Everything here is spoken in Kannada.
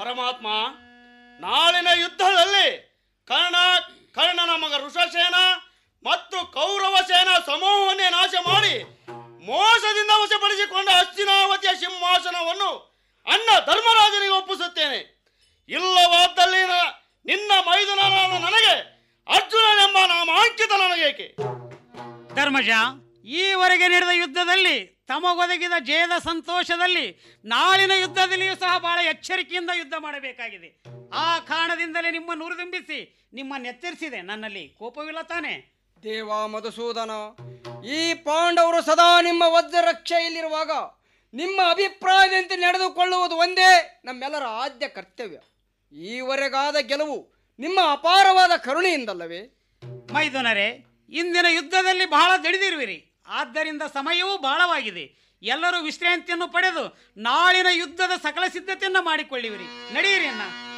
ಪರಮಾತ್ಮ ನಾಳಿನ ಯುದ್ಧದಲ್ಲಿ ಕರ್ಣ ಕರ್ಣನ ಮಗ ಋಷಸೇನ ಮತ್ತು ಕೌರವ ಸೇನಾ ಸಮೂಹವನ್ನೇ ನಾಶ ಮಾಡಿ ಮೋಸದಿಂದ ವಶಪಡಿಸಿಕೊಂಡ ಹಸ್ತಿನಾವತಿಯ ಸಿಂಹಾಸನವನ್ನು ಅಣ್ಣ ಧರ್ಮರಾಜನಿಗೆ ಒಪ್ಪಿಸುತ್ತೇನೆ ಇಲ್ಲವಾದಲ್ಲಿ ನ- ನಿನ್ನ ಮೈದುನನಾದ ನನಗೆ ಅರ್ಜುನನೆಂಬ ನಾಮಾಂಕಿತ ನನಗೇಕೆ ಧರ್ಮಜ ಈವರೆಗೆ ನಡೆದ ಯುದ್ಧದಲ್ಲಿ ತಮಗೊದಗಿದ ಜಯದ ಸಂತೋಷದಲ್ಲಿ ನಾಳಿನ ಯುದ್ಧದಲ್ಲಿಯೂ ಸಹ ಬಹಳ ಎಚ್ಚರಿಕೆಯಿಂದ ಯುದ್ಧ ಮಾಡಬೇಕಾಗಿದೆ ಆ ಕಾರಣದಿಂದಲೇ ನಿಮ್ಮನ್ನು ಉರಿದುಂಬಿಸಿ ನಿಮ್ಮನ್ನು ಎಚ್ಚರಿಸಿದೆ ನನ್ನಲ್ಲಿ ಕೋಪವಿಲ್ಲ ತಾನೆ ದೇವ ಮಧುಸೂದನ ಈ ಪಾಂಡವರು ಸದಾ ನಿಮ್ಮ ವಜ್ರ ರಕ್ಷೆಯಲ್ಲಿರುವಾಗ ನಿಮ್ಮ ಅಭಿಪ್ರಾಯದಂತೆ ನಡೆದುಕೊಳ್ಳುವುದು ಒಂದೇ ನಮ್ಮೆಲ್ಲರ ಆದ್ಯ ಕರ್ತವ್ಯ ಈವರೆಗಾದ ಗೆಲುವು ನಿಮ್ಮ ಅಪಾರವಾದ ಕರುಣೆಯಿಂದಲ್ಲವೇ ಮೈದುನರೇ ಇಂದಿನ ಯುದ್ಧದಲ್ಲಿ ಬಹಳ ದಡಿದಿರುವಿರಿ ಆದ್ದರಿಂದ ಸಮಯವೂ ಬಹಳವಾಗಿದೆ ಎಲ್ಲರೂ ವಿಶ್ರಾಂತಿಯನ್ನು ಪಡೆದು ನಾಳಿನ ಯುದ್ಧದ ಸಕಲ ಸಿದ್ಧತೆಯನ್ನು ಮಾಡಿಕೊಳ್ಳಿವಿರಿ ನಡೆಯಿರಿ ಅಣ್ಣ